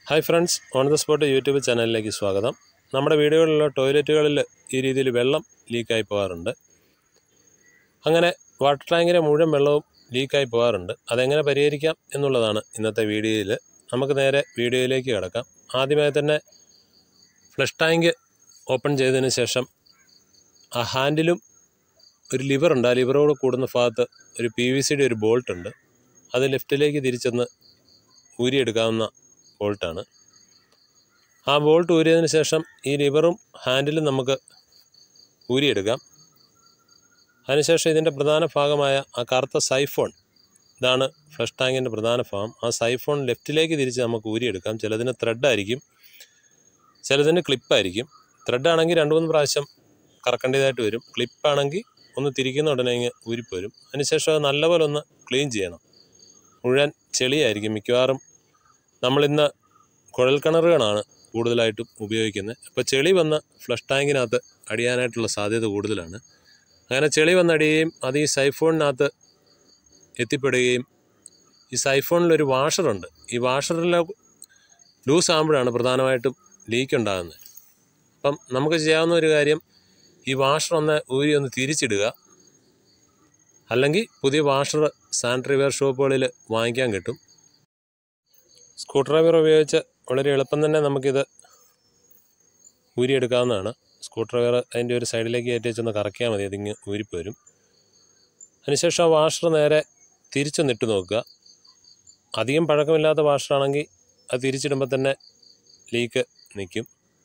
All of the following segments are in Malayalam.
hi friends on the spot YouTube ചാനലിലേക്ക് സ്വാഗതം നമ്മുടെ വീടുകളിലുള്ള ടോയ്ലറ്റുകളിൽ ഈ രീതിയിൽ വെള്ളം ലീക്കായി പോകാറുണ്ട് അങ്ങനെ വാട്ടർ ടാങ്കിലെ മുഴുവൻ വെള്ളവും ലീക്കായി പോകാറുണ്ട് അതെങ്ങനെ പരിഹരിക്കാം എന്നുള്ളതാണ് ഇന്നത്തെ വീഡിയോയിൽ നമുക്ക് നേരെ വീഡിയോയിലേക്ക് കിടക്കാം ആദ്യമായി തന്നെ ഫ്ലഷ് ടാങ്ക് ഓപ്പൺ ചെയ്തതിന് ശേഷം ആ ഹാൻഡിലും ഒരു ലിവറുണ്ട് ആ ലിവറോട് കൂടുന്ന ഭാഗത്ത് ഒരു പി വി സിയുടെ ഒരു ബോൾട്ട് ഉണ്ട് അത് ലെഫ്റ്റിലേക്ക് തിരിച്ചൊന്ന് ഊരിയെടുക്കാവുന്ന ബോൾട്ടാണ് ആ ബോൾട്ട് ഊരിയതിന് ശേഷം ഈ ലിവറും ഹാൻഡിലും നമുക്ക് ഊരിയെടുക്കാം അതിനുശേഷം ഇതിൻ്റെ പ്രധാന ഭാഗമായ ആ കറുത്ത സൈഫോൺ ഇതാണ് ഫ്ലഷ് ടാങ്കിൻ്റെ പ്രധാന ഭാഗം ആ സൈഫോൺ ലെഫ്റ്റിലേക്ക് തിരിച്ച് നമുക്ക് ഊരിയെടുക്കാം ചിലതിന് ത്രെഡായിരിക്കും ചിലതിന് ക്ലിപ്പായിരിക്കും ത്രെഡാണെങ്കിൽ രണ്ട് മൂന്ന് പ്രാവശ്യം കറക്കേണ്ടതായിട്ട് വരും ക്ലിപ്പാണെങ്കിൽ ഒന്ന് തിരിക്കുന്ന ഉടനെ ഇങ്ങ് ഊരിപ്പോരും അതിനുശേഷം അത് നല്ലപോലെ ഒന്ന് ക്ലീൻ ചെയ്യണം മുഴുവൻ ചെളിയായിരിക്കും മിക്കവാറും നമ്മളിന്ന് കുഴൽക്കിണറുകളാണ് കൂടുതലായിട്ടും ഉപയോഗിക്കുന്നത് അപ്പോൾ ചെളി വന്ന് ഫ്ലഷ് ടാങ്കിനകത്ത് അടിയാനായിട്ടുള്ള സാധ്യത കൂടുതലാണ് അങ്ങനെ ചെളി വന്നടിയുകയും അത് ഈ സൈഫോണിനകത്ത് എത്തിപ്പെടുകയും ഈ സൈഫോണിലൊരു വാഷറുണ്ട് ഈ വാഷറിൽ ലൂസ് ആകുമ്പോഴാണ് പ്രധാനമായിട്ടും ലീക്ക് ഉണ്ടാകുന്നത് അപ്പം നമുക്ക് ചെയ്യാവുന്ന ഒരു കാര്യം ഈ വാഷർ ഒന്ന് ഊരി ഒന്ന് തിരിച്ചിടുക അല്ലെങ്കിൽ പുതിയ വാഷർ സാനിറ്ററി വെയർ ഷോപ്പുകളിൽ വാങ്ങിക്കാൻ കിട്ടും സ്ക്രൂ ഡ്രൈവർ ഉപയോഗിച്ച് വളരെ എളുപ്പം തന്നെ നമുക്കിത് ഊരിയെടുക്കാവുന്നതാണ് സ്ക്രൂ ഡ്രൈവർ അതിൻ്റെ ഒരു സൈഡിലേക്ക് കയറ്റി വെച്ചൊന്ന് കറക്കിയാൽ മതി അതിങ്ങ് ഊരിപ്പോരും അതിനുശേഷം ആ വാഷർ നേരെ തിരിച്ചൊന്നിട്ട് നോക്കുക അധികം പഴക്കമില്ലാത്ത വാഷറാണെങ്കിൽ അത് തിരിച്ചിടുമ്പോൾ തന്നെ ലീക്ക് നിൽക്കും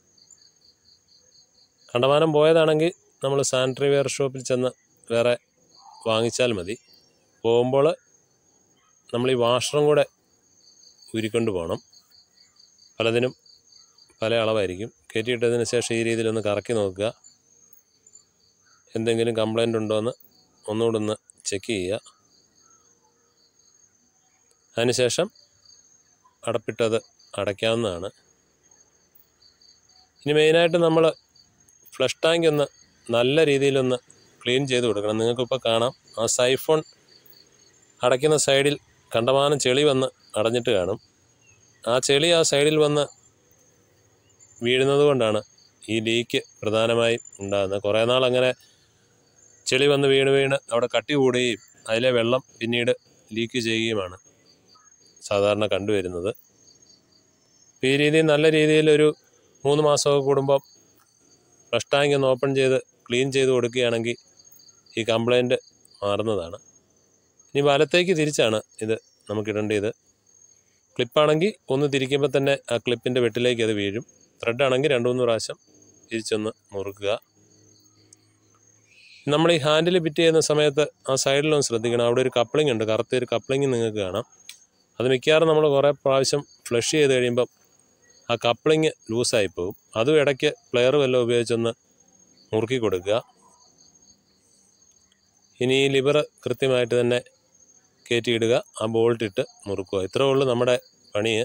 കണ്ടമാനം പോയതാണെങ്കിൽ നമ്മൾ സാനിറ്ററി വെയർ ഷോപ്പിൽ ചെന്ന് വേറെ വാങ്ങിച്ചാൽ മതി പോകുമ്പോൾ നമ്മൾ ഈ വാഷറും കൂടെ ഊരിക്കൊണ്ട് പോകണം പലതിനും പല അളവായിരിക്കും കയറ്റിയിട്ടതിന് ശേഷം ഈ രീതിയിലൊന്ന് കറക്കി നോക്കുക എന്തെങ്കിലും കംപ്ലൈൻ്റ് ഉണ്ടോ എന്ന് ഒന്നുകൂടെ ഒന്ന് ചെക്ക് ചെയ്യുക അതിനുശേഷം അടപ്പിട്ടത് അടയ്ക്കാവുന്നതാണ് ഇനി മെയിനായിട്ട് നമ്മൾ ഫ്ലഷ് ടാങ്ക് ഒന്ന് നല്ല രീതിയിലൊന്ന് ക്ലീൻ ചെയ്ത് കൊടുക്കണം നിങ്ങൾക്കിപ്പോൾ കാണാം ആ സൈഫോൺ അടയ്ക്കുന്ന സൈഡിൽ കണ്ടമാനം ചെളി വന്ന് അടഞ്ഞിട്ട് കാണും ആ ചെളി ആ സൈഡിൽ വന്ന് വീഴുന്നത് കൊണ്ടാണ് ഈ ലീക്ക് പ്രധാനമായും ഉണ്ടാകുന്നത് കുറേ നാൾ അങ്ങനെ ചെളി വന്ന് വീണ് വീണ് അവിടെ കട്ടി കൂടുകയും അതിലെ വെള്ളം പിന്നീട് ലീക്ക് ചെയ്യുകയുമാണ് സാധാരണ കണ്ടുവരുന്നത് അപ്പോൾ ഈ രീതിയിൽ നല്ല രീതിയിൽ ഒരു മൂന്ന് മാസമൊക്കെ കൂടുമ്പം ഫ്ലഷ് ടാങ്ക് ഒന്ന് ഓപ്പൺ ചെയ്ത് ക്ലീൻ ചെയ്ത് കൊടുക്കുകയാണെങ്കിൽ ഈ കംപ്ലൈൻറ്റ് മാറുന്നതാണ് ഇനി വലത്തേക്ക് തിരിച്ചാണ് ഇത് നമുക്കിടേണ്ടത് ക്ലിപ്പാണെങ്കിൽ ഒന്ന് തിരിക്കുമ്പോൾ തന്നെ ആ ക്ലിപ്പിൻ്റെ വെട്ടിലേക്ക് അത് വീഴും ത്രെഡാണെങ്കിൽ രണ്ട് മൂന്ന് പ്രാവശ്യം തിരിച്ചൊന്ന് മുറുക്കുക നമ്മൾ ഈ ഹാൻഡിൽ ഫിറ്റ് ചെയ്യുന്ന സമയത്ത് ആ സൈഡിലൊന്ന് ശ്രദ്ധിക്കണം അവിടെ ഒരു കപ്ലിംഗ് ഉണ്ട് കറുത്ത ഒരു കപ്ലിംഗ് നിങ്ങൾക്ക് കാണാം അത് മിക്കവാറും നമ്മൾ കുറേ പ്രാവശ്യം ഫ്ലഷ് ചെയ്ത് കഴിയുമ്പം ആ കപ്ലിങ് ലൂസായി പോകും അതും ഇടയ്ക്ക് പ്ലെയർ വല്ലതും ഉപയോഗിച്ചൊന്ന് മുറുക്കി കൊടുക്കുക ഇനി ഈ ലിവർ കൃത്യമായിട്ട് തന്നെ കയറ്റിയിടുക ആ ബോൾട്ട് ഇട്ട് മുറുക്കുക ഇത്രേ ഉള്ളൂ നമ്മുടെ പണി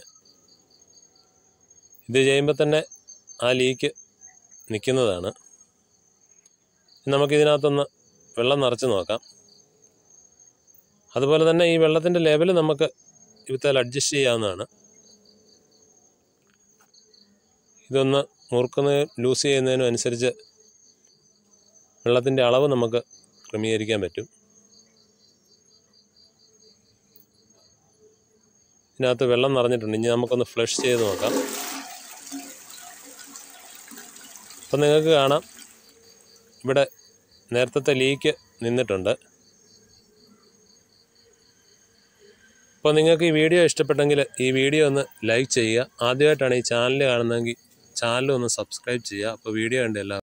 ഇത് ചെയ്യുമ്പോൾ തന്നെ ആ ലീക്ക് നിൽക്കുന്നതാണ് നമുക്കിതിനകത്തൊന്ന് വെള്ളം നിറച്ച് നോക്കാം അതുപോലെ തന്നെ ഈ വെള്ളത്തിൻ്റെ ലെവൽ നമുക്ക് ഇവിടുത്തെ അഡ്ജസ്റ്റ് ചെയ്യാവുന്നതാണ് ഇതൊന്ന് മുറുക്കുന്ന ലൂസ് ചെയ്യുന്നതിനും അനുസരിച്ച് വെള്ളത്തിൻ്റെ അളവ് നമുക്ക് ക്രമീകരിക്കാൻ പറ്റും ഇതിനകത്ത് വെള്ളം നിറഞ്ഞിട്ടുണ്ട് ഇനി നമുക്കൊന്ന് ഫ്ലഷ് ചെയ്ത് നോക്കാം അപ്പം നിങ്ങൾക്ക് കാണാം ഇവിടെ നേരത്തെ ലീക്ക് നിന്നിട്ടുണ്ട് അപ്പോൾ നിങ്ങൾക്ക് ഈ വീഡിയോ ഇഷ്ടപ്പെട്ടെങ്കിൽ ഈ വീഡിയോ ഒന്ന് ലൈക്ക് ചെയ്യുക ആദ്യമായിട്ടാണ് ഈ ചാനൽ കാണുന്നതെങ്കിൽ ചാനൽ ഒന്ന് സബ്സ്ക്രൈബ് ചെയ്യുക അപ്പോൾ വീഡിയോ കണ്ട് എല്ലാവർക്കും